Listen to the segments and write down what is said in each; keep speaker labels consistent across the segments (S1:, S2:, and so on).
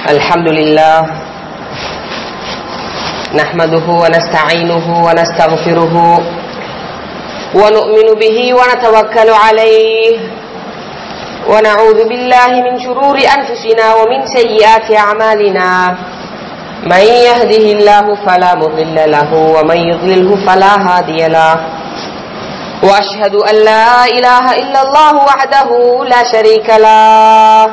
S1: الحمد لله نحمده ونستعينه ونستغفره ونؤمن به ونتوكل عليه ونعوذ بالله من شرور أنفسنا ومن سيئات أعمالنا من يهده الله فلا مضل له ومن يضلله فلا هادي له وأشهد أن لا إله إلا الله وحده لا شريك له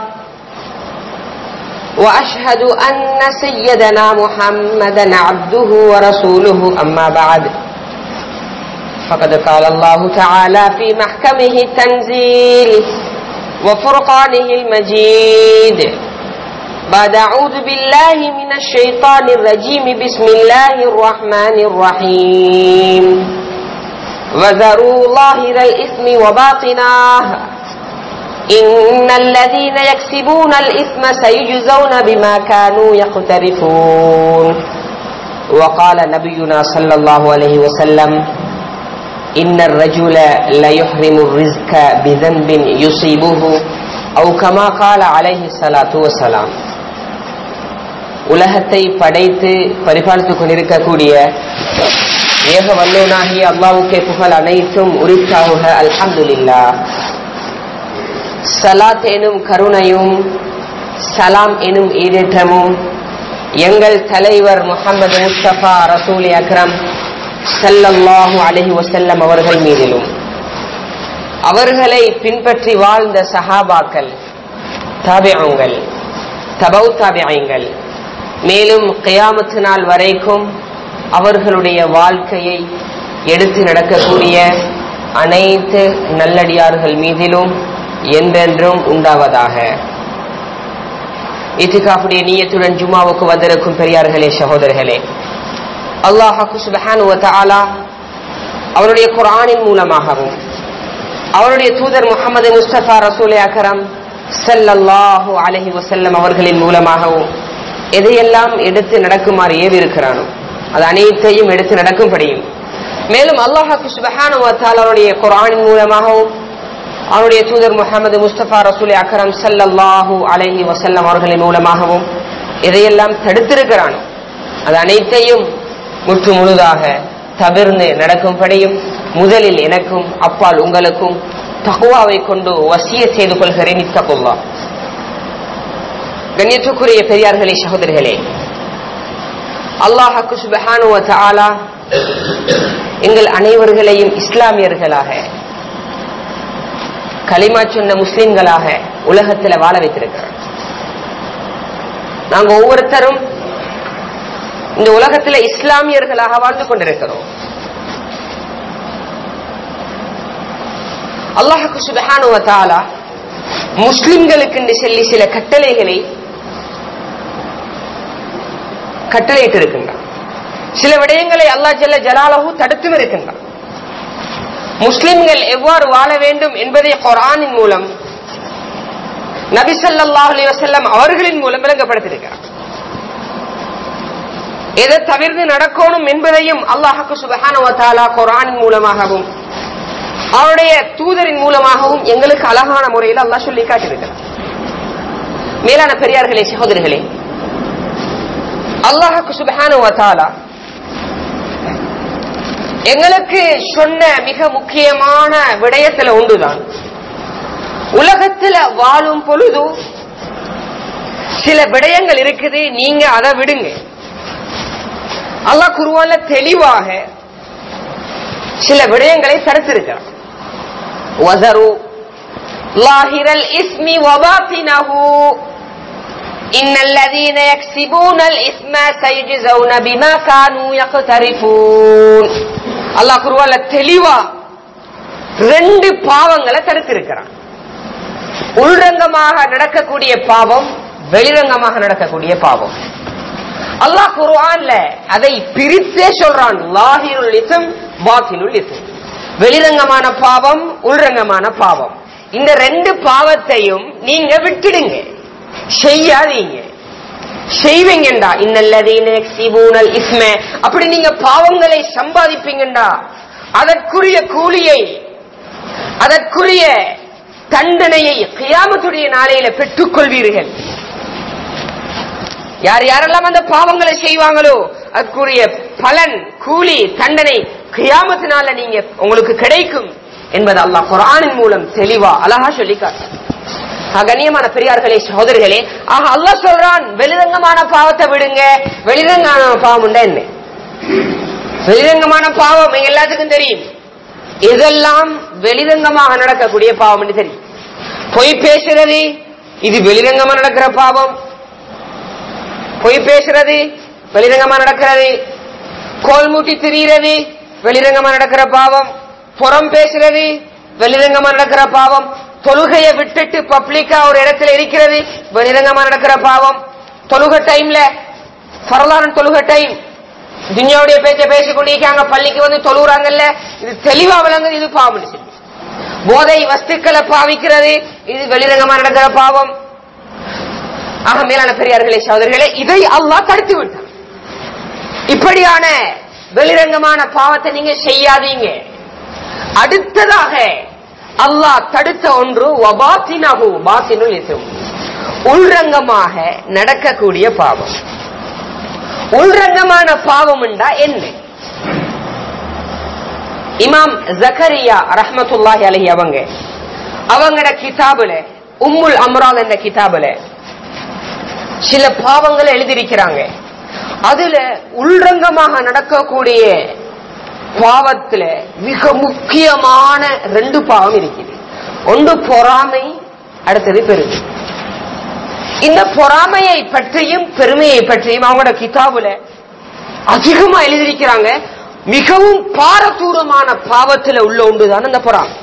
S1: وأشهد أن سيدنا محمدا عبده ورسوله أما بعد فقد قال الله تعالى في محكمه التنزيل وفرقانه المجيد بعد أعوذ بالله من الشيطان الرجيم بسم الله الرحمن الرحيم وذروا ظاهر الإثم وباطناه إن الذين يكسبون الإثم سيجزون بما كانوا يقترفون وقال نبينا صلى الله عليه وسلم إن الرجل ليحرم الرزق بذنب يصيبه أو كما قال عليه الصلاة والسلام உலகத்தை படைத்து பரிபாலித்துக் கொண்டிருக்கக்கூடிய ஏக வல்லோனாகிய அல்லாவுக்கே புகழ் அனைத்தும் உரித்தாகுக அல்ஹம்துலில்லா சலாத் எனும் கருணையும் சலாம் எனும் ஈடேற்றமும் எங்கள் தலைவர் முகமது முஸ்தபா ரசூல் அக்ரம் சல்லல்லாஹு அலஹி வசல்லம் அவர்கள் மீதிலும் அவர்களை பின்பற்றி வாழ்ந்த சஹாபாக்கள் தாபியங்கள் தபௌ தாபியங்கள் மேலும் கியாமத்து நாள் வரைக்கும் அவர்களுடைய வாழ்க்கையை எடுத்து நடக்கக்கூடிய அனைத்து நல்லடியார்கள் மீதிலும் என்றென்றும் உண்டாவதாக இத்திகாப்புடைய நீயத்துடன் ஜுமாவுக்கு வந்திருக்கும் பெரியார்களே சகோதரர்களே அல்லாஹாக்கு சுபஹானு தாலா அவருடைய குரானின் மூலமாகவும் அவருடைய தூதர் முகமது முஸ்தபா ரசூலே அகரம் சல்லல்லாஹு அலஹி வசல்லம் அவர்களின் மூலமாகவும் எதையெல்லாம் எடுத்து நடக்குமாறு ஏவி இருக்கிறானோ அது அனைத்தையும் எடுத்து நடக்கும்படியும் மேலும் அல்லாஹாக்கு சுபஹானு அவருடைய குரானின் மூலமாகவும் அவருடைய தூதர் முகமது முஸ்தபா ரசூல் அக்கரம் சல்லல்லாஹூ அலஹி வசல்லம் அவர்களின் மூலமாகவும் எதையெல்லாம் தடுத்திருக்கிறானோ அது அனைத்தையும் முற்று முழுதாக தவிர்ந்து நடக்கும்படியும் முதலில் எனக்கும் அப்பால் உங்களுக்கும் தகுவாவை கொண்டு வசிய செய்து கொள்கிறேன் இத்தகுவா கண்ணியத்துக்குரிய பெரியார்களே சகோதரிகளே அல்லாஹாக்கு சுபஹானு தாலா எங்கள் அனைவர்களையும் இஸ்லாமியர்களாக களிமா சொன்ன முஸ்லிம்களாக உலகத்தில் வாழ வைத்திருக்கிறார் நாங்க ஒவ்வொருத்தரும் இந்த உலகத்தில் இஸ்லாமியர்களாக வாழ்ந்து கொண்டிருக்கிறோம் அல்லாஹுக்கு சுபஹானுவத்தாலா முஸ்லிம்களுக்கு என்று சொல்லி சில கட்டளைகளை கட்டளையிட்டு இருக்கின்றான் சில விடயங்களை அல்லாஹ் ஜல்ல ஜலாலஹு தடுத்தும் இருக்கின்றான் முஸ்லிம்கள் எவ்வாறு வாழ வேண்டும் என்பதை குரானின் மூலம் நபி சல்லாஹ் அலி வசல்லம் அவர்களின் மூலம் விளங்கப்படுத்தியிருக்கிறார் எதை தவிர்த்து நடக்கணும் என்பதையும் அல்லாஹாக்கு சுபஹானுவத்தாலா குரானின் மூலமாகவும் அவருடைய தூதரின் மூலமாகவும் எங்களுக்கு அழகான முறையில் அல்லாஹ் சொல்லி காட்டியிருக்கிறார் மேலான பெரியார்களே சகோதரிகளே அல்லாஹாக்கு சுபஹானுவத்தாலா எங்களுக்கு சொன்ன மிக முக்கியமான விடயத்துல உண்டுதான் உலகத்துல வாழும் பொழுது சில விடயங்கள் இருக்குது நீங்க அதை விடுங்க அல்லாஹ் குருவான தெளிவாக சில விடயங்களை தடுத்திருக்கிறார் லாஹிரல் இஸ்மி வபாத்தினஹு إن الذين يكسبون الإثم سيجزون بما كانوا يقترفون அல்லாஹ் குருவால தெளிவா ரெண்டு பாவங்களை தடுத்திருக்கிறான் உள்ரங்கமாக நடக்கக்கூடிய பாவம் வெளிரங்கமாக நடக்கக்கூடிய பாவம் அல்லாஹ் குருவான்ல அதை பிரித்தே சொல்றான் லாஹிருல் இசம் பாத்தினுல் இசம் வெளிரங்கமான பாவம் உள்ரங்கமான பாவம் இந்த ரெண்டு பாவத்தையும் நீங்க விட்டுடுங்க செய்யாதீங்க செய்வீங்கண்டா இன்னல்லதீன யக்ஸிபூனல் இஸ்ம அப்படி நீங்க பாவங்களை சம்பாதிப்பீங்கண்டா அதற்குரிய கூலியை அதற்குரிய தண்டனையை கியாமத்துடைய நாளையில பெற்றுக் கொள்வீர்கள் யார் யாரெல்லாம் அந்த பாவங்களை செய்வாங்களோ அதுக்குரிய பலன் கூலி தண்டனை கியாமத்தினால நீங்க உங்களுக்கு கிடைக்கும் என்பது அல்லாஹ் குரானின் மூலம் தெளிவா அழகா சொல்லிக்கார் கண்ணியமான பெரியார்களே சகோதரிகளே ஆக அல்லாஹ் சொல்றான் வெளிரங்கமான பாவத்தை விடுங்க வெளிரங்கமான பாவம் உண்டா என்ன வெளிரங்கமான பாவம் எங்க எல்லாத்துக்கும் தெரியும் இதெல்லாம் வெளிரங்கமாக நடக்கக்கூடிய பாவம் என்று தெரியும் பொய் பேசுறது இது வெளிரங்கமா நடக்கிற பாவம் பொய் பேசுறது வெளிரங்கமா நடக்கிறது கோல் மூட்டி திரியிறது வெளிரங்கமா நடக்கிற பாவம் புறம் பேசுறது வெளிரங்கமா நடக்கிற பாவம் தொழுகையை விட்டுட்டு பப்ளிக்கா ஒரு இடத்துல இருக்கிறது வெளிரங்கமா நடக்கிற பாவம் தொழுகை டைம்ல பரலான தொழுகை டைம் துன்யாவுடைய பேச்சை பேசிக் கொண்டிருக்காங்க பள்ளிக்கு வந்து தொழுகிறாங்கல்ல இது தெளிவா விளங்குது இது பாவம் சொல்லி போதை வஸ்துக்களை பாவிக்கிறது இது வெளிரங்கமா நடக்கிற பாவம் ஆக மேலான பெரியார்களே சகோதரர்களே இதை அல்லாஹ் தடுத்து விட்டான் இப்படியான வெளிரங்கமான பாவத்தை நீங்க செய்யாதீங்க அடுத்ததாக அல்லாஹ் தடுத்த ஒன்று வபாத்தினகு பாத்தினுல் இசும் உள்ரங்கமாக நடக்கக்கூடிய பாவம் உள்ரங்கமான பாவம் என்றா என்ன இமாம் ஜக்கரியா ரஹ்மத்துல்லாஹி அலஹி அவங்க அவங்கட கிதாபுல உம்முல் அம்ரால் என்ற கிதாபுல சில பாவங்களை எழுதியிருக்கிறாங்க அதுல உள்ரங்கமாக நடக்கக்கூடிய பாவத்துல மிக முக்கியமான ரெண்டு பாவம் இருக்குது ஒன்று பொறாமை அடுத்தது பெருமை இந்த பொறாமையை பற்றியும் பெருமையை பற்றியும் அவங்களோட கிதாபுல அதிகமா எழுதியிருக்கிறாங்க மிகவும் பாரதூரமான பாவத்துல உள்ள ஒன்றுதான் அந்த பொறாமை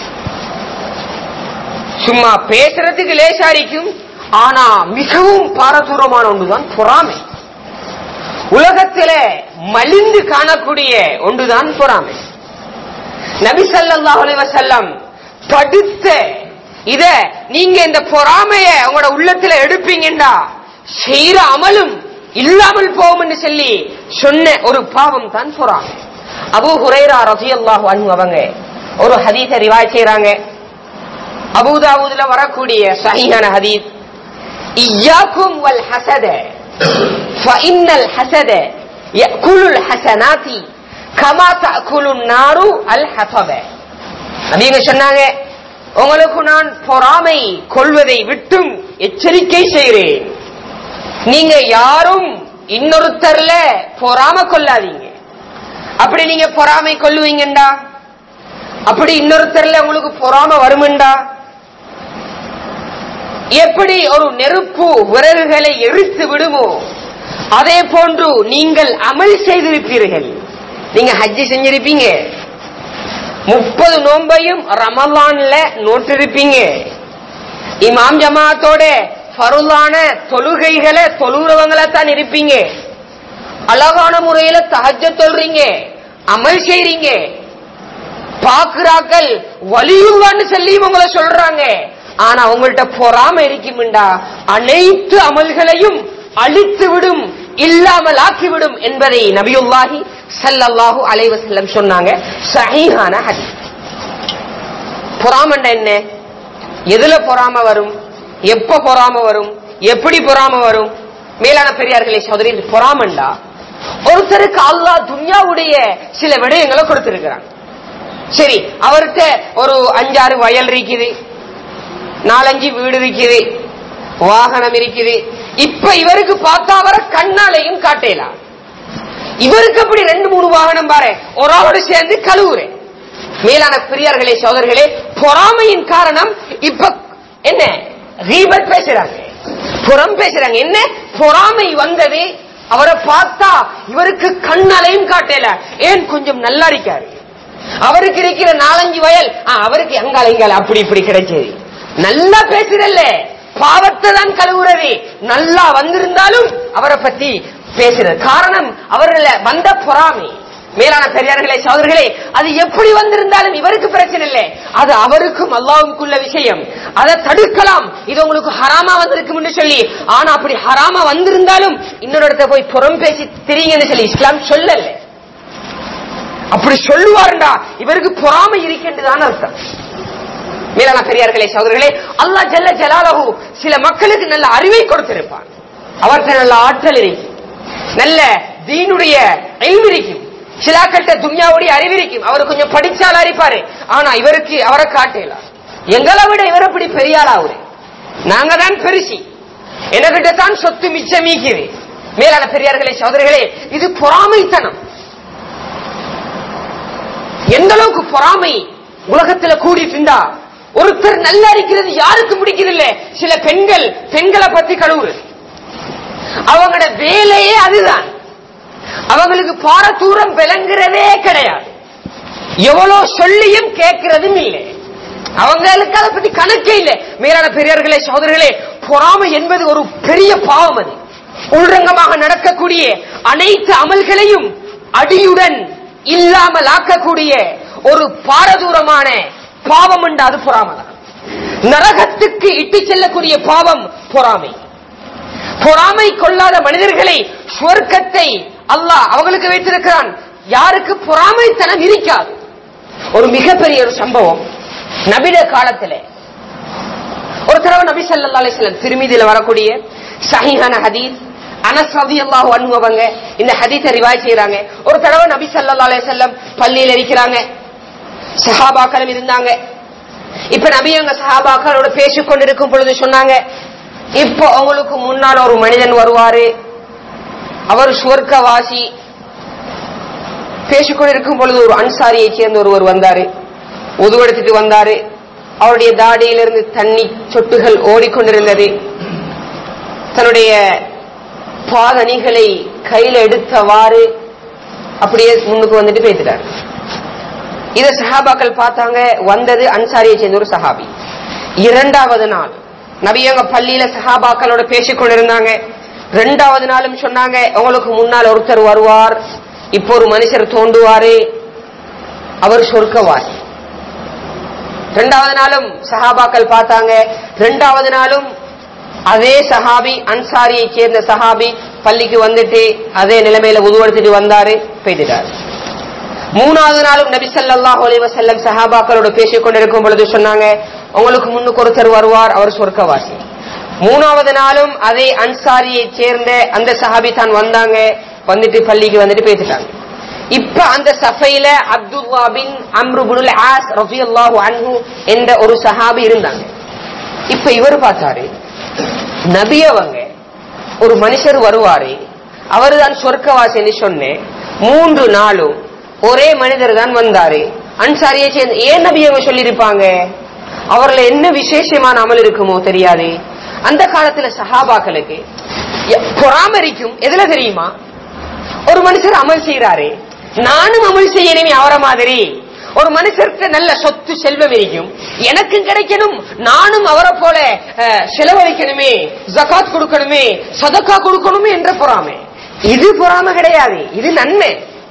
S1: சும்மா பேசுறதுக்கு லேசாரிக்கும் ஆனா மிகவும் பாரதூரமான ஒன்றுதான் பொறாமை உலகத்தில மலிந்து காணக்கூடிய ஒன்றுதான் பொறாமை நபி ஸல்லல்லாஹு அலைஹி வஸல்லம் படுத்த இத நீங்க இந்த பொறாமைய உங்களோட உள்ளத்துல எடுப்பீங்கடா செய்யற அமலும் இல்லாமல் போகும் என்று சொல்லி சொன்ன ஒரு பாவம் தான் பொறாமை அபூ ஹுரைரா ரலியல்லாஹு அன்ஹு அவங்க ஒரு ஹதீஸை ரிவாய் செய்றாங்க அபூதாவூதுல வரக்கூடிய சஹீஹான ஹதீஸ் இய்யாக்கும் வல் ஹசத فإن الحسد يأكل الحسنات كما تأكل النار الحطب நபிங்க சொன்னாங்க உங்களுக்கு நான் பொறாமை கொள்வதை விட்டும் எச்சரிக்கை செய்கிறேன் நீங்க யாரும் இன்னொருத்தர்ல பொறாம கொள்ளாதீங்க அப்படி நீங்க பொறாமை கொள்ளுவீங்கண்டா அப்படி இன்னொருத்தர்ல உங்களுக்கு பொறாம வருமெண்டா எப்படி ஒரு நெருப்பு விறகுகளை எரித்து விடுமோ அதே போன்று நீங்கள் அமல் செய்திருப்பீர்கள் நீங்க ஹஜ்ஜி செஞ்சிருப்பீங்க முப்பது நோன்பையும் ரமலான்ல நோட்டிருப்பீங்க இமாம் ஜமாத்தோட ஃபருளான தொழுகைகளை தொழுகிறவங்கள தான் இருப்பீங்க அழகான முறையில தஹஜ்ஜ தொல்றீங்க அமல் செய்றீங்க பாக்குறாக்கள் வலியுள்ளான்னு சொல்லி உங்களை சொல்றாங்க ஆனா உங்கள்ட்ட பொறாம இருக்கும்டா அனைத்து அமல்களையும் அழித்து விடும் இல்லாமல் ஆக்கிவிடும் என்பதை நபியுல்லாஹி ஸல்லல்லாஹு அலைஹி வஸல்லம் சொன்னாங்க சஹீஹான ஹதீஸ் பொறாமண்டா என்ன எதுல பொறாம வரும் எப்ப பொறாம வரும் எப்படி பொறாம வரும் மேலான பெரியார்களே சகோதரி இது பொறாமண்டா ஒருத்தருக்கு அல்லாஹ் துன்யாவுடைய சில விடயங்களை கொடுத்திருக்கிறான் சரி அவர்கிட்ட ஒரு அஞ்சாறு வயல் இருக்குது நாலஞ்சு வீடு இருக்குது வாகனம் இருக்குது இப்ப இவருக்கு பார்த்தா வர கண்ணாலையும் காட்டலாம் இவருக்கு அப்படி ரெண்டு மூணு வாகனம் பாரு ஒரு ஆளோட சேர்ந்து கழுவுறேன் மேலான பெரியார்களே சோதர்களே பொறாமையின் காரணம் இப்ப என்ன ரீபத் பேசுறாங்க புறம் பேசுறாங்க என்ன பொறாமை வந்தது அவரை பார்த்தா இவருக்கு கண்ணாலையும் காட்டல ஏன் கொஞ்சம் நல்லா இருக்காரு அவருக்கு இருக்கிற நாலஞ்சு வயல் ஆ, அவருக்கு எங்கால எங்கால அப்படி இப்படி கிடைச்சது நல்லா பேசுறல்ல பாவத்தை தான் கழுவுறது நல்லா வந்திருந்தாலும் அவரை பத்தி பேசுறது காரணம் அவர்கள வந்த பொறாமை மேலான பெரியார்களே சோதர்களே அது எப்படி வந்திருந்தாலும் இவருக்கு பிரச்சனை இல்லை அது அவருக்கும் அல்லாவுக்குள்ள விஷயம் அதை தடுக்கலாம் இது உங்களுக்கு ஹராமா வந்திருக்கும்னு சொல்லி ஆனா அப்படி ஹராமா வந்திருந்தாலும் இன்னொரு இடத்த போய் புறம் பேசி திரியுங்கன்னு சொல்லி இஸ்லாம் சொல்லல அப்படி சொல்லுவாருண்டா இவருக்கு பொறாமை இருக்கின்றதான் அர்த்தம் மேலான பெரியார்களே சகோதரர்களே அல்லாஹ் ஜல்ல ஜலாலஹு சில மக்களுக்கு நல்ல அறிவை கொடுத்திருப்பான் அவர்கிட்ட நல்ல ஆற்றல் இருக்கும் நல்ல தீனுடைய எல்ம் இருக்கும் சிலாக்கட்ட துன்யாவுடைய அறிவிருக்கும் அவர் கொஞ்சம் படிச்சால் அறிப்பாரு ஆனா இவருக்கு அவரை காட்டலாம் எங்களை விட இவர் எப்படி பெரிய ஆளாவுரு நாங்க தான் பெருசி என்கிட்ட தான் சொத்து மிச்சம் மீக்குது மேலான பெரியார்களே சோதரிகளே இது பொறாமைத்தனம் எந்த அளவுக்கு பொறாமை உலகத்துல கூடிட்டுண்டா ஒருத்தர் நல்லா இருக்கிறது யாருக்கு பிடிக்குது சில பெண்கள் பெண்களை பத்தி கழுவுறது அவங்களோட வேலையே அதுதான் அவங்களுக்கு பார தூரம் விளங்குறதே கிடையாது எவ்வளவு சொல்லியும் கேட்கறதும் இல்லை அவங்களுக்கு அதை பத்தி கணக்கே இல்லை மேலான பெரியார்களே சகோதரர்களே பொறாமை என்பது ஒரு பெரிய பாவம் அது உள்ரங்கமாக நடக்கக்கூடிய அனைத்து அமல்களையும் அடியுடன் இல்லாமல் ஆக்கக்கூடிய ஒரு பாரதூரமான பாவம் என்று அது பொறாமை தான் நரகத்துக்கு இட்டு செல்லக்கூடிய பாவம் பொறாமை பொறாமை கொள்ளாத மனிதர்களை சுவர்க்கத்தை அல்லாஹ் அவங்களுக்கு வைத்திருக்கிறான் யாருக்கு பொறாமைத்தனம் இருக்காது ஒரு மிகப்பெரிய ஒரு சம்பவம் நபிட காலத்துல ஒரு தடவை நபி ஸல்லல்லாஹு அலைஹி வஸல்லம் திருமீதியில வரக்கூடிய சஹீஹான ஹதீஸ் அனஸ் ரலியல்லாஹு அன்ஹு அவங்க இந்த ஹதீஸை ரிவாய் செய்றாங்க ஒரு தடவை நபி ஸல்லல்லாஹு அலைஹி வஸல்லம் பள்ளியில இருக்கிறாங்க சஹாபாக்களும் இருந்தாங்க இப்ப நபி அங்க சஹாபாக்களோட பேசிக் கொண்டிருக்கும் பொழுது சொன்னாங்க இப்போ உங்களுக்கு முன்னால் ஒரு மனிதன் வருவாரு அவர் சுவர்க்கவாசி பேசிக்கொண்டிருக்கும் பொழுது ஒரு அன்சாரியை சேர்ந்த ஒருவர் வந்தாரு உதுவெடுத்துட்டு வந்தாரு அவருடைய தாடியிலிருந்து தண்ணி சொட்டுகள் ஓடிக்கொண்டிருந்தது தன்னுடைய பாதணிகளை கையில எடுத்தவாறு அப்படியே முன்னுக்கு வந்துட்டு பேசிட்டார் இத சஹாபாக்கள் பார்த்தாங்க வந்தது அன்சாரியை சேர்ந்த ஒரு சஹாபி இரண்டாவது நாள் நபியங்க பள்ளியில சஹாபாக்களோட பேசிக் கொண்டிருந்தாங்க ரெண்டாவது நாளும் சொன்னாங்க உங்களுக்கு முன்னால் ஒருத்தர் வருவார் இப்போ ஒரு மனுஷர் தோண்டுவாரு அவர் சொர்க்கவாசி ரெண்டாவது நாளும் சஹாபாக்கள் பார்த்தாங்க ரெண்டாவது நாளும் அதே சஹாபி அன்சாரியை சேர்ந்த சஹாபி பள்ளிக்கு வந்துட்டு அதே நிலைமையில உருவெடுத்துட்டு வந்தாரு பெய்துட்டார் மூணாவது நாளும் நபி ஸல்லல்லாஹு அலைஹி வஸல்லம் சஹாபாக்களோட பேசிக் கொண்டிருக்கும் பொழுது சொன்னாங்க உங்களுக்கு முன்னுக்கு ஒருத்தர் வருவார் அவர் சொர்க்கவாசி மூணாவது நாளும் அதே அன்சாரியை சேர்ந்த அந்த சஹாபி தான் வந்தாங்க வந்துட்டு பள்ளிக்கு வந்துட்டு பேசிட்டாங்க இப்ப அந்த சஃபையில அப்துல்லா பின் அம்ருபுல் ஆஸ் ரஃபியல்லாஹு அன்ஹு என்ற ஒரு சஹாபி இருந்தாங்க இப்ப இவர் பார்த்தாரு நபி அவங்க ஒரு மனுஷர் வருவாரு அவர்தான் சொர்க்கவாசின்னு சொன்னேன் மூன்று நாளும் ஒரே மனிதர் தான் வந்தாரு அன்சாரியை சேர்ந்து ஏன் நபி அவங்க சொல்லியிருப்பாங்க அவர்ல என்ன விசேஷமான அமல் இருக்குமோ தெரியாது அந்த காலத்துல சஹாபாக்களுக்கு எ- பொறாமரிக்கும் எதுல தெரியுமா ஒரு மனுஷர் அமல் செய்யறாரு நானும் அமல் செய்யணுமே அவரை மாதிரி ஒரு மனுஷருக்கு நல்ல சொத்து செல்வம் இருக்கும் எனக்கும் கிடைக்கணும் நானும் அவரை போல அஹ், செலவழிக்கணுமே ஜகாத் கொடுக்கணுமே சதக்கா கொடுக்கணுமே என்ற பொறாமை இது பொறாமை கிடையாது இது நன்மை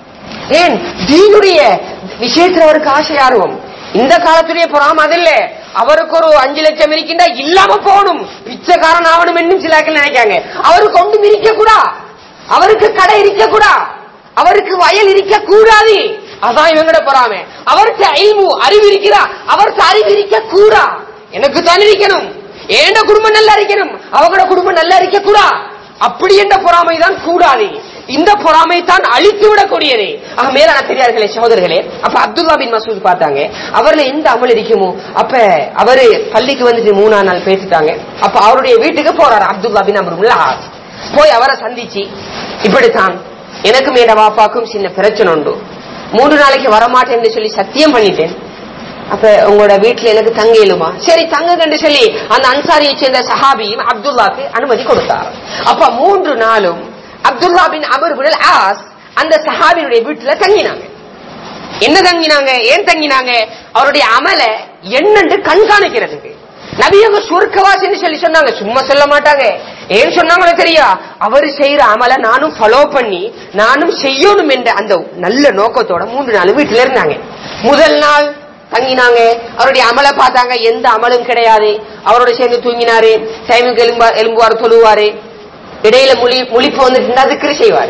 S1: ஏன் தீனுடைய விஷயத்துல அவருக்கு ஆசை ஆர்வம் இந்த காலத்துடைய பொறாம அதில்ல அவருக்கு ஒரு அஞ்சு லட்சம் இருக்கின்றா இல்லாம போகணும் பிச்சைக்காரன் ஆகணும் என்று சில ஆட்கள் நினைக்காங்க அவருக்கு ஒன்றும் இருக்க கூடா அவருக்கு கடை இருக்க கூடா அவருக்கு வயல் இருக்க கூடாது அதான் இவங்கட பொறாம அவருக்கு ஐமு அறிவு இருக்கிறா அவருக்கு அறிவு இருக்க கூடா எனக்கு தான் இருக்கணும் ஏண்ட குடும்பம் நல்லா இருக்கணும் அவங்களோட குடும்பம் நல்லா இருக்க கூடா அப்படி என்ற பொறாமை தான் கூடாது இந்த பொறாமை தான் அழித்து விடக்கூடியது ஆக மேலான பெரியார்களே சகோதரர்களே அப்ப அப்துல்லா பின் மசூத் பார்த்தாங்க அவர்ல எந்த அமல் இருக்குமோ அப்ப அவரு பள்ளிக்கு வந்துட்டு மூணா நாள் பேசிட்டாங்க அப்ப அவருடைய வீட்டுக்கு போறாரு அப்துல்லா பின் அமருல்லா போய் அவரை சந்திச்சு இப்படித்தான் எனக்கும் என் வாப்பாக்கும் சின்ன பிரச்சனை உண்டு மூன்று நாளைக்கு வரமாட்டேன்னு சொல்லி சத்தியம் பண்ணிட்டேன் அப்ப உங்களோட வீட்டுல எனக்கு தங்க இயலுமா சரி தங்குங்கன்னு சொல்லி அந்த அன்சாரியை சேர்ந்த சஹாபியும் அப்துல்லாக்கு அனுமதி கொடுத்தார் அப்ப மூன்று நாளும் Abdullah bin Amr bin As அந்த சஹாபியினுடைய வீட்டுல தங்கினாங்க என்ன தங்கினாங்க ஏன் தங்கினாங்க அவருடைய அமல என்னன்னு கண்காணிக்கிறதுக்கு நபியவங்க சொர்க்கவாசின்னு சொல்லி சொன்னாங்க சும்மா சொல்ல மாட்டாங்க ஏன் சொன்னாங்களோ தெரியா அவரு செய்யற அமல நானும் ஃபாலோ பண்ணி நானும் செய்யணும் என்ற அந்த நல்ல நோக்கத்தோட மூன்று நாள் வீட்டுல இருந்தாங்க முதல் நாள் தங்கினாங்க அவருடைய அமலை பார்த்தாங்க எந்த அமலும் கிடையாது அவரோட சேர்ந்து தூங்கினாரு டைமுக்கு எலும்பா எலும்புவார் தொழுவாரு இடையில முழி முழிப்பு வந்துட்டு அதுக்கு செய்வாரு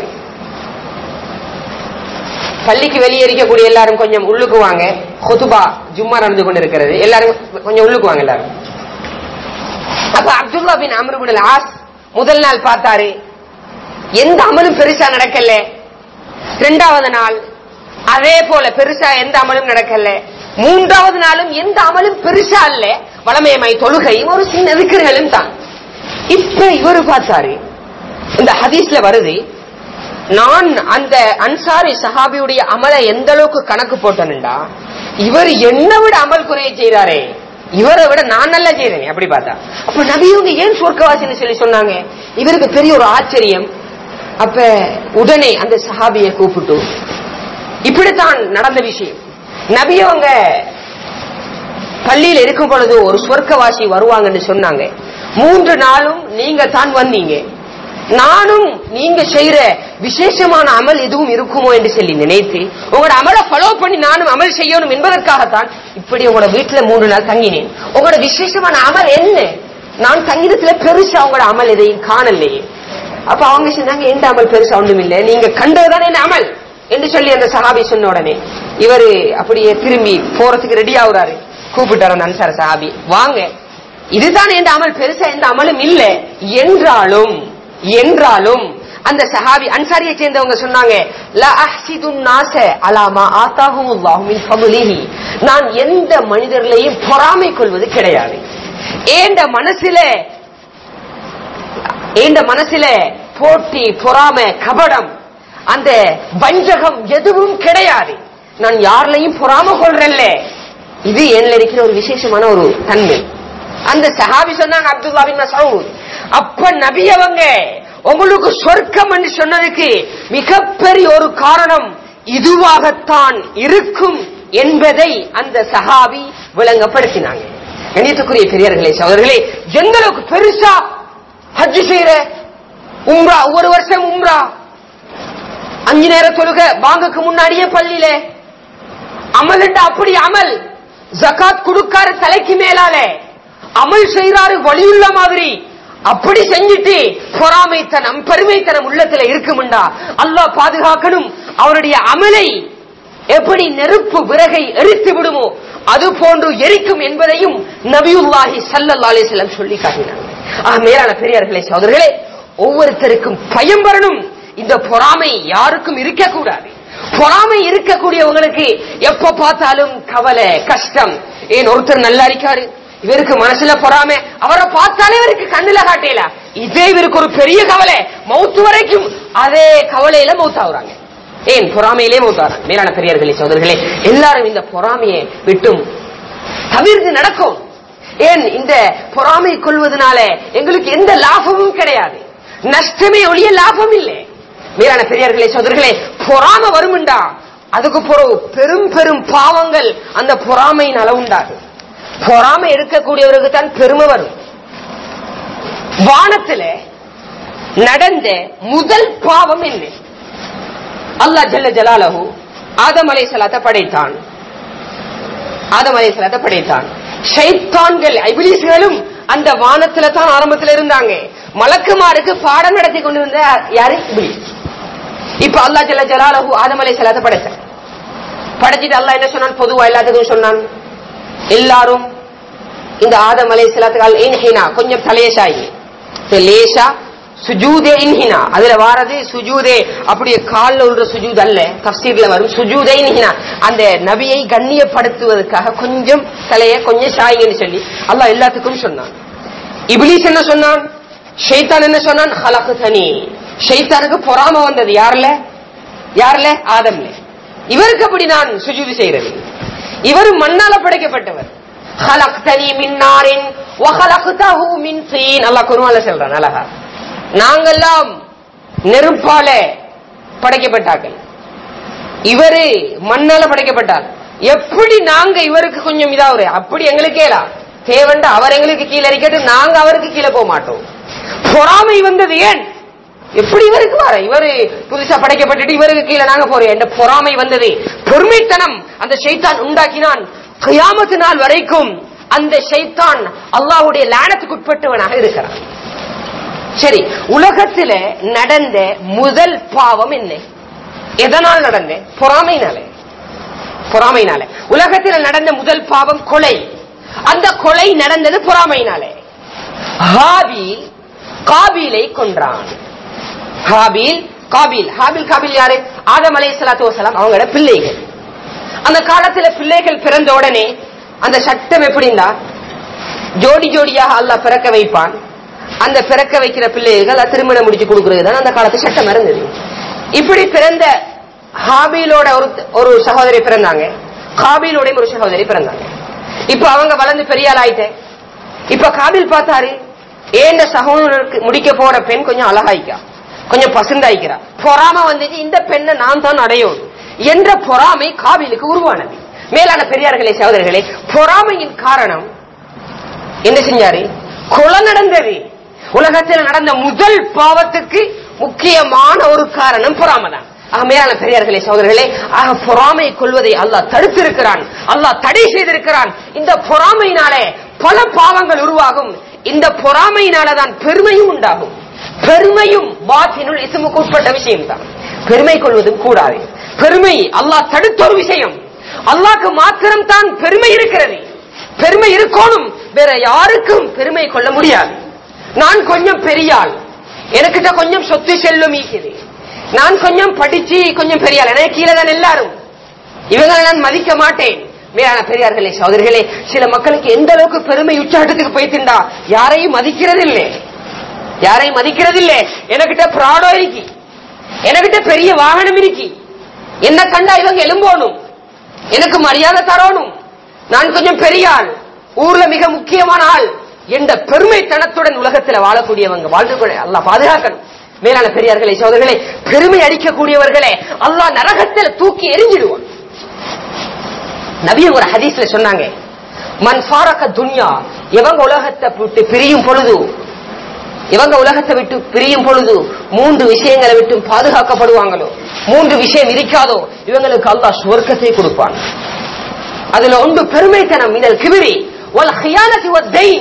S1: பள்ளிக்கு வெளியே இருக்கக்கூடிய எல்லாரும் கொஞ்சம் உள்ளுக்கு வாங்க ஹொதுபா ஜும்மா நடந்து கொண்டிருக்கிறது எல்லாரும் கொஞ்சம் உள்ளுக்கு வாங்க எல்லாரும் அப்ப அப்துல்லா பின் அம்ருபுல் ஆஸ் முதல் நாள் பார்த்தாரு எந்த அமலும் பெருசா நடக்கல இரண்டாவது நாள் அதே போல பெருசா எந்த அமலும் நடக்கல மூன்றாவது நாளும் எந்த அமலும் பெருசா இல்ல வளமையமை தொழுகையும் ஒரு சின்ன விக்கிரங்களும் தான் இப்ப இவரு பார்த்தாரு இந்த ஹதீஸ்ல வருது நான் அந்த அன்சாரி சஹாபியுடைய அமலை எந்த அளவுக்கு கணக்கு போட்டேன்டா இவர் என்ன விட அமல் குறைய செய்யறாரே இவரை விட நான் நல்லா செய்யறேன் அப்படி பார்த்தா அப்ப நபியவங்க ஏன் சொர்க்கவாசின்னு சொல்லி சொன்னாங்க இவருக்கு பெரிய ஒரு ஆச்சரியம் அப்ப உடனே அந்த சஹாபியை கூப்பிட்டு இப்படித்தான் நடந்த விஷயம் நபியவங்க பள்ளியில் இருக்கும் பொழுது ஒரு சொர்க்கவாசி வருவாங்கன்னு சொன்னாங்க மூன்று நாளும் நீங்க தான் வந்தீங்க நானும் நீங்க செய்யற விசேஷமான அமல் எதுவும் இருக்குமோ என்று சொல்லி நினைத்து உங்களோட அமலை ஃபாலோ பண்ணி நானும் அமல் செய்யணும் என்பதற்காகத்தான் இப்படி உங்களோட வீட்டுல மூன்று நாள் தங்கினேன் உங்களோட விசேஷமான அமல் என்ன நான் தங்கிடத்துல பெருசா உங்களோட அமல் எதையும் காணலையே அப்ப அவங்க சொன்னாங்க எந்த அமல் பெருசா ஒன்றும் இல்லை நீங்க கண்டதுதானே என்ன அமல் என்று சொல்லி அந்த சஹாபி சொன்ன உடனே இவரு அப்படியே திரும்பி போறதுக்கு ரெடி ஆகுறாரு கூப்பிட்டாரு அந்த அன்சார சஹாபி வாங்க இதுதான் எந்த அமல் பெருசா எந்த அமலும் இல்லை என்றாலும் என்றாலும் அந்த சஹாபி அன்சாரியை சேர்ந்தவங்க சொன்னாங்க லா அஹ்சிதுன் நாஸ அலாமா ஆத்தாஹுமுல்லாஹு மின் ஃபதுலிஹி நான் எந்த மனிதர்களையும் பொறாமை கொள்வது கிடையாது ஏண்ட மனசுல ஏண்ட மனசுல போட்டி பொறாமை கபடம் அந்த வஞ்சகம் எதுவும் கிடையாது நான் யாரிலையும் பொறாம கொள்றேன்ல இது என்னல இருக்கிற ஒரு விசேஷமான ஒரு தன்மை அந்த சஹாபி சொன்னாங்க அப்துல்லா பின் மசூத் அப்ப நபி அவங்க உங்களுக்கு சொர்க்கம் என்று சொன்னதுக்கு மிகப்பெரிய ஒரு காரணம் இதுவாகத்தான் இருக்கும் என்பதை அந்த சஹாபி விளங்கப்படுத்தினாங்க கணியத்துக்குரிய பெரியர்களே சகோதரர்களே எந்த அளவுக்கு பெருசா ஹஜ் செய்யற உம்ரா ஒரு வருஷம் உம்ரா அஞ்சு நேர தொழுக பாங்குக்கு முன்னாடியே பள்ளியில அமல் அப்படி அமல் ஜகாத் கொடுக்காரு தலைக்கு மேலாலே அமல் செய்யறாரு வழியுள்ள மாதிரி அப்படி செஞ்சுட்டு பொறாமைத்தனம் பெருமைத்தனம் உள்ளத்துல இருக்குமுண்டா அல்லாஹ் பாதுகாக்கணும் அவருடைய அமலை எப்படி நெருப்பு விறகை எரித்து விடுமோ அது போன்று எரிக்கும் என்பதையும் நபியுல்லாஹி சல்லல்லா அலிஸ்லாம் சொல்லி காட்டினார் ஆக மேலான பெரியார்களே சோதர்களே ஒவ்வொருத்தருக்கும் பயம் வரணும் இந்த பொறாமை யாருக்கும் இருக்கக்கூடாது பொறாமை இருக்கக்கூடியவங்களுக்கு எப்ப பார்த்தாலும் கவலை கஷ்டம் ஏன் ஒருத்தர் நல்லா இருக்காரு இவருக்கு மனசுல பொறாம அவரை பார்த்தாலே இவருக்கு கண்ணுல காட்டல இதே இவருக்கு ஒரு பெரிய கவலை மௌத்து வரைக்கும் அதே கவலையில மௌத்தாகுறாங்க ஏன் பொறாமையிலே மௌத்தாகிறாங்க மேலான பெரியார்களே சோதர்களே எல்லாரும் இந்த பொறாமையை விட்டும் தவிர்த்து நடக்கும் ஏன் இந்த பொறாமை கொள்வதனால எங்களுக்கு எந்த லாபமும் கிடையாது நஷ்டமே ஒழிய லாபம் இல்லை மேலான பெரியார்களே சோதர்களே பொறாம வருமுண்டா அதுக்கு பிறகு பெரும் பெரும் பாவங்கள் அந்த பொறாமையினால உண்டாகும் பொறாமை இருக்கக்கூடியவருக்கு தான் பெருமை வரும் வானத்துல நடந்த முதல் பாவம் என்ன அல்லா ஜல்ல ஜலாலஹு ஆதம் அலை சலாத்த படைத்தான் ஆதம் அலை சலாத்த படைத்தான் ஷைத்தான்கள் ஐபிலிஸ்களும் அந்த வானத்துல தான் ஆரம்பத்துல இருந்தாங்க மலக்குமாருக்கு பாடம் நடத்தி கொண்டு வந்த யாரு இபிலிஸ் இப்ப அல்லா ஜல்ல ஜலாலஹு ஆதம் அலை சலாத்த படைச்சான் படைச்சிட்டு அல்லா என்ன சொன்னான் பொதுவா எல்லாத்துக்கும் சொன்னான் எல்லாரும் இந்த ஆதம் அலை சிலத்துக்கால் இன்ஹினா கொஞ்சம் தலைய சாயி லேசா சுஜூதே இன்ஹினா அதுல வாரது சுஜூதே அப்படியே கால்ல உள்ள சுஜூத் அல்ல தப்சீர்ல வரும் சுஜூதே இன்ஹினா அந்த நபியை கண்ணியப்படுத்துவதற்காக கொஞ்சம் தலைய கொஞ்சம் சாயிங்கன்னு சொல்லி அல்லாஹ் எல்லாத்துக்கும் சொன்னான் இபிலிஸ் என்ன சொன்னான் ஷைத்தான் என்ன சொன்னான் ஹலக்கு தனி ஷைத்தானுக்கு பொறாம வந்தது யாருல யாருல ஆதம்ல இவருக்கு அப்படி நான் சுஜூது செய்யறது இவர் மண்ணால படைக்கப்பட்டவர் خلقتني من نار وخلقته من طين அல்லாஹ் குர்ஆன்ல சொல்றான் அழகா நாங்கெல்லாம் நெருப்பால படைக்கப்பட்டார்கள் இவரு மண்ணால படைக்கப்பட்டார் எப்படி நாங்க இவருக்கு கொஞ்சம் இதாவரு அப்படி எங்களுக்கேலா தேவண்ட அவர் எங்களுக்கு கீழே இருக்கட்டும் நாங்க அவருக்கு கீழே போக மாட்டோம் பொறாமை வந்தது ஏன் எப்படி இவருக்கு வர இவரு புதுசா படைக்கப்பட்டுட்டு இவருக்கு கீழே நாங்க போறோம் என்ற பொறாமை வந்தது பொறுமைத்தனம் அந்த ஷைத்தான் உண்டாக்கினான் கியாமத்து நாள் வரைக்கும் அந்த ஷைத்தான் அல்லாஹ்வுடைய லானத்துக்கு உட்பட்டவனாக இருக்கிறான் சரி உலகத்துல நடந்த முதல் பாவம் என்ன எதனால் நடந்த பொறாமைனால பொறாமைனால உலகத்தில் நடந்த முதல் பாவம் கொலை அந்த கொலை நடந்தது பொறாமைனாலே ஹாபி காபீலை கொன்றான் ஹாபீல் காபீல் ஹாபீல் காபீல் யாரு ஆதம் அலை சலாத்து வசலாம் அவங்களோட பிள்ளைகள் அந்த காலத்துல பிள்ளைகள் பிறந்த உடனே அந்த சட்டம் எப்படின்னா ஜோடி ஜோடியாக அல்லாஹ் பிறக்க வைப்பான் அந்த பிறக்க வைக்கிற பிள்ளைகள் அது திருமணம் முடிச்சு கொடுக்கிறது தான் அந்த காலத்து சட்டம் இருந்தது இப்படி பிறந்த ஹாபீலோட ஒரு ஒரு சகோதரி பிறந்தாங்க காபீலோட ஒரு சகோதரி பிறந்தாங்க இப்ப அவங்க வளர்ந்து பெரிய ஆள் ஆயிட்டேன் இப்ப காபில் பார்த்தாரு ஏண்ட சகோதரருக்கு முடிக்க போற பெண் கொஞ்சம் அழகாய்க்கா கொஞ்சம் பசுந்தாய்க்கிறா பொறாம வந்துச்சு இந்த பெண்ணை நான் தான் அடையோம் என்ற பொறாமை காபிலுக்கு உருவானது மேலான பெரியார்களே சகோதரர்களே பொறாமையின் காரணம் என்ன செஞ்சாரு கொலை நடந்தது உலகத்தில் நடந்த முதல் பாவத்துக்கு முக்கியமான ஒரு காரணம் பொறாமை தான் ஆக மேலான பெரியார்களே சகோதரர்களே ஆக பொறாமை கொள்வதை அல்லாஹ் தடுத்திருக்கிறான் அல்லாஹ் தடை செய்திருக்கிறான் இந்த பொறாமையினாலே பல பாவங்கள் உருவாகும் இந்த பொறாமையினால தான் பெருமையும் உண்டாகும் பெருமையும் பாத்தினுள் இசுமுக்கு உட்பட்ட விஷயம் தான் பெருமை கொள்வதும் கூடாது பெருமை அல்லாஹ் தடுத்த ஒரு விஷயம் அல்லாஹ்க்கு மாத்திரம் தான் பெருமை இருக்கிறது பெருமை இருக்கணும் வேற யாருக்கும் பெருமை கொள்ள முடியாது நான் கொஞ்சம் பெரியாள் எனக்கிட்ட கொஞ்சம் சொத்து செல்லும் ஈக்குது நான் கொஞ்சம் படிச்சு கொஞ்சம் பெரியாள் எனக்கு கீழே தான் எல்லாரும் இவங்களை நான் மதிக்க மாட்டேன் மேலான பெரியார்களே சகோதரிகளே சில மக்களுக்கு எந்த அளவுக்கு பெருமை உச்சாட்டத்துக்கு போய்த்திண்டா யாரையும் மதிக்கிறது இல்லை யாரையும் மதிக்கிறது இல்லை எனக்கிட்ட பிராடோ இருக்கி எனக்கிட்ட பெரிய வாகனம் இருக்கி என்ன கண்டா இவங்க எலும்போனும் எனக்கு மரியாதை தரணும் நான் கொஞ்சம் பெரிய ஆள் ஊர்ல மிக முக்கியமான ஆள் என்ற பெருமைத்தனத்துடன் உலகத்தில் வாழக்கூடியவங்க வாழ்ந்து கொள்ள அல்லாஹ் பாதுகாக்கணும் மேலான பெரியார்களே சோதர்களே பெருமை அடிக்கக்கூடியவர்களே அல்லாஹ் நரகத்தில் தூக்கி எரிஞ்சிடுவான் நபியும் ஒரு ஹதீஸ்ல சொன்னாங்க மன் ஃபாரக துன்யா எவங்க உலகத்தை விட்டு பிரியும் பொழுது இவங்க உலகத்தை விட்டு பிரியும் பொழுது மூன்று விஷயங்களை விட்டு பாதுகாக்கப்படுவாங்களோ மூன்று விஷயம் இருக்காதோ இவங்களுக்கு அல்லாஹ் சுவர்க்கத்தை கொடுப்பான் அதுல ஒன்று பெருமைத்தனம் இதழ் கிபிரி ஒல் ஹியானத்தி ஒத்தைன்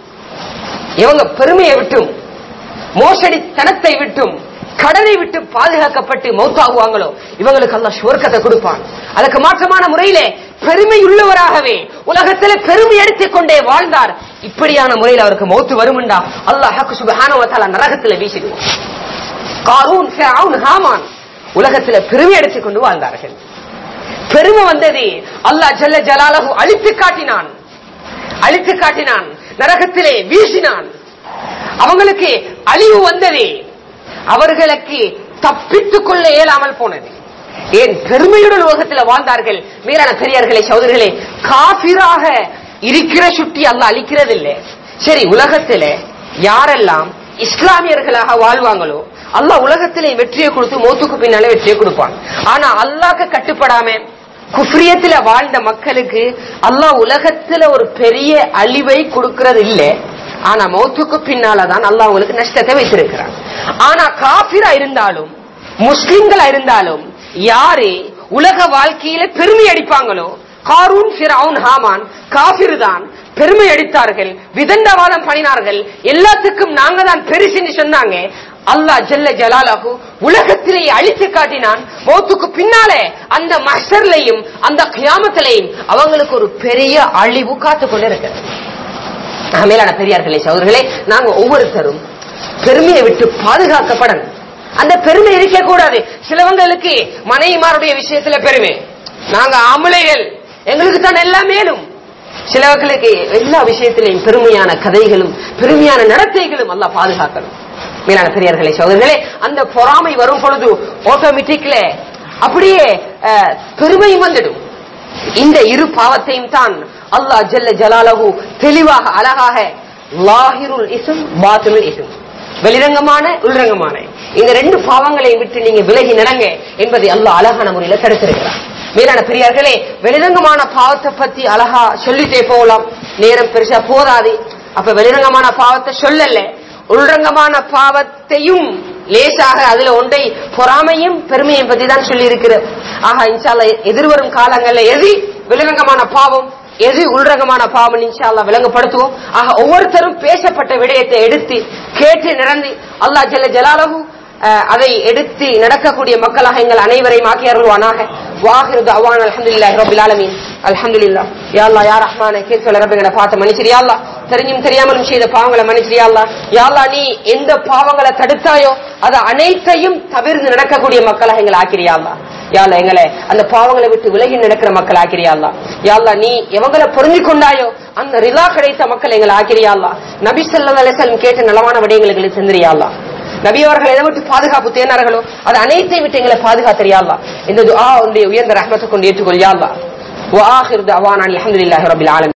S1: இவங்க பெருமையை விட்டும் மோசடி தனத்தை விட்டும் கடனை விட்டு பாதுகாக்கப்பட்டு மௌத்தாகுவாங்களோ இவங்களுக்கு அல்லாஹ் சுவர்க்கத்தை கொடுப்பான் அதுக்கு மாற்றமான முறையிலே பெருமை உள்ளவராகவே உலகத்துல பெருமை எடுத்துக் கொண்டே வாழ்ந்தார் இப்படியான முறையில் அவருக்கு மௌத்து வருமுண்டா அல்லாஹ் சுபஹானவத்தால நரகத்துல வீசிடுவோம் காரூன் ஃபிரௌன் ஹாமான் உலகத்துல பெருமை எடுத்துக் கொண்டு வாழ்ந்தார்கள் பெருமை வந்தது அல்லாஹ் ஜல்ல ஜலாலஹு அழித்து காட்டினான் அழித்து காட்டினான் நரகத்திலே வீசினான் அவங்களுக்கு அழிவு வந்தது அவர்களுக்கு தப்பித்துக் கொள்ள இயலாமல் போனது ஏன் பெருமையுடன் உலகத்தில் வாழ்ந்தார்கள் மீறான பெரியார்களே சௌதர்களே காபிராக இருக்கிற சுட்டி அல்ல அழிக்கிறது இல்லை சரி உலகத்தில யாரெல்லாம் இஸ்லாமியர்களாக வாழ்வாங்களோ அல்லாஹ் உலகத்திலே வெற்றியை கொடுத்து மோத்துக்கு பின்னாலே வெற்றியை கொடுப்பான் ஆனா அல்லாஹ்க்கு கட்டுப்படாம குஃப்ரியத்துல வாழ்ந்த மக்களுக்கு அல்லாஹ் உலகத்துல ஒரு பெரிய அழிவை கொடுக்கறது இல்லை ஆனா மௌத்துக்கு பின்னாலதான் அல்லாஹ் உங்களுக்கு நஷ்டத்தை வைத்திருக்கிறான் ஆனா காபிரா இருந்தாலும் முஸ்லிம்களா இருந்தாலும் யாரு உலக வாழ்க்கையில பெருமை அடிப்பாங்களோ காரூன் ஃபிரவுன் ஹாமான் காபிர் தான் பெருமை அடித்தார்கள் விதண்டவாதம் பண்ணினார்கள் எல்லாத்துக்கும் நாங்க தான் பெருசுன்னு சொன்னாங்க அல்லாஹ் ஜல்ல ஜலாலஹு உலகத்திலேயே அழித்து காட்டினான் மௌத்துக்கு பின்னாலே அந்த மஷர்லையும் அந்த கியாமத்திலையும் அவங்களுக்கு ஒரு பெரிய அழிவு காத்து கொண்டு இருக்கிறது மேலான பெரியார்களே சகோதரர்களே நாங்க ஒவ்வொருத்தரும் பெருமையை விட்டு பாதுகாக்கப்படணும் அந்த பெருமை இருக்க கூடாது சிலவங்களுக்கு மனைவிமாருடைய விஷயத்துல பெருமை நாங்க ஆம்பளைகள் எங்களுக்கு தான் எல்லாம் மேலும் சிலவர்களுக்கு எல்லா விஷயத்திலையும் பெருமையான கதைகளும் பெருமையான நடத்தைகளும் அல்ல பாதுகாக்கணும் மேலான பெரியார்களே சகோதரர்களே அந்த பொறாமை வரும் பொழுது ஆட்டோமேட்டிக்ல அப்படியே அஹ், பெருமையும் வந்துடும் இந்த இரு பாவத்தையும் தான் அல்லாஹ் ஜல்ல ஜலாலஹு தெளிவாக அழகாக லாஹிருல் இஸ்ம் பாத்தினுல் இஸ்ம் வெளிரங்கமான உள்ரங்கமான இந்த ரெண்டு பாவங்களையும் விட்டு நீங்க விலகி நடங்க என்பதை அல்லாஹ் அழகான முறையில தடுத்திருக்கிறார் மேலான பெரியார்களே வெளிரங்கமான பாவத்தை பத்தி அழகா சொல்லிட்டே போகலாம் நேரம் பெருசா போதாது அப்ப வெளிரங்கமான பாவத்தை சொல்லல உள்ரங்கமான பாவத்தையும் லேசாக அதுல ஒன்றை பொறாமையும் பெருமையும் பத்தி தான் சொல்லி இருக்கிறது ஆஹா இன்ஷால்லா எதிர்வரும் காலங்கள்ல எது வெளிரங்கமான பாவம் எது உள்ரங்கமான பாவம் இன்ஷால்லா விளங்கப்படுத்துவோம் ஆக ஒவ்வொருத்தரும் பேசப்பட்ட விடயத்தை எடுத்து கேட்டு நிறந்து அல்லாஹ் ஜல்ல ஜலாலஹு அஹ், அதை எடுத்து நடக்கக்கூடிய மக்களாக எங்கள் அனைவரையும் ஆக்கியருள்வானாக வாஹிருது அவான் அல்ஹம்துலில்லாஹி ரப்பில் ஆலமீன் அல்ஹம்துலில்லாஹ் யா அல்லாஹ் யா ரஹ்மானே கேட்கல ரப்பங்களை பார்த்த மனுஷர் யா அல்லாஹ் தெரிஞ்சும் தெரியாமலும் செய்த பாவங்களை மன்னிச்சிரியாள்லா யாழ்லா நீ எந்த பாவங்களை தடுத்தாயோ அதை அனைத்தையும் தவிர்த்து நடக்கக்கூடிய மக்களாக எங்களை ஆக்கிரியாள்லா யாழ்லா எங்களை அந்த பாவங்களை விட்டு விலகி நடக்கிற மக்கள் ஆக்கிரியாள்லா யாழ்லா நீ எவங்களை பொருந்தி கொண்டாயோ அந்த ரிலா கிடைத்த மக்கள் எங்களை ஆக்கிரியாள்லா நபி ஸல்லல்லாஹு அலைஹி வஸல்லம் கேட்ட நலமான விடயங்களை எங்களுக்கு செஞ்சிரியாள்லா நபி அவர்கள் எதை விட்டு பாதுகாப்பு தேனார்களோ அது அனைத்தை விட்டு எங்களை பாதுகாத்தறியாள்லா இந்த துஆ உன்னுடைய உயர்ந்த ரஹ்மத்தை கொண்டு ஏற்றுக்கொள்ளியாள்லா وآخر دعوانا الحمد لله رب العالمين